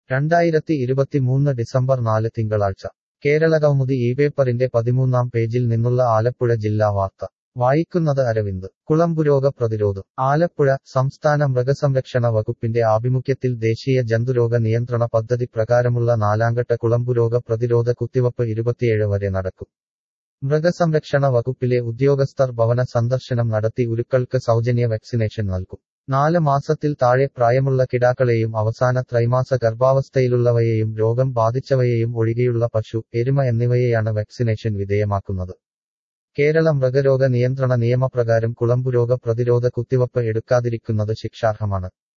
രണ്ടായിരത്തി ഇരുപത്തിമൂന്ന് ഡിസംബർ നാല് തിങ്കളാഴ്ച കേരള കൗമുദി ഈ പേപ്പറിന്റെ പതിമൂന്നാം പേജിൽ നിന്നുള്ള ആലപ്പുഴ ജില്ലാ വാർത്ത വായിക്കുന്നത് അരവിന്ദ് കുളമ്പുരോഗ പ്രതിരോധം ആലപ്പുഴ സംസ്ഥാന മൃഗസംരക്ഷണ വകുപ്പിന്റെ ആഭിമുഖ്യത്തിൽ ദേശീയ ജന്തുരോഗ നിയന്ത്രണ പദ്ധതി പ്രകാരമുള്ള നാലാംഘട്ട കുളമ്പുരോഗ പ്രതിരോധ കുത്തിവപ്പ് ഇരുപത്തിയേഴ് വരെ നടക്കും മൃഗസംരക്ഷണ വകുപ്പിലെ ഉദ്യോഗസ്ഥർ ഭവന സന്ദർശനം നടത്തി ഉരുക്കൾക്ക് സൗജന്യ വാക്സിനേഷൻ നൽകും നാല് മാസത്തിൽ താഴെ പ്രായമുള്ള കിടാക്കളെയും അവസാന ത്രൈമാസ ഗർഭാവസ്ഥയിലുള്ളവയെയും രോഗം ബാധിച്ചവയെയും ഒഴികെയുള്ള പശു എരുമ എന്നിവയെയാണ് വാക്സിനേഷൻ വിധേയമാക്കുന്നത് കേരള മൃഗരോഗ നിയന്ത്രണ നിയമപ്രകാരം കുളമ്പുരോഗ പ്രതിരോധ കുത്തിവപ്പ് എടുക്കാതിരിക്കുന്നത് ശിക്ഷാർഹമാണ്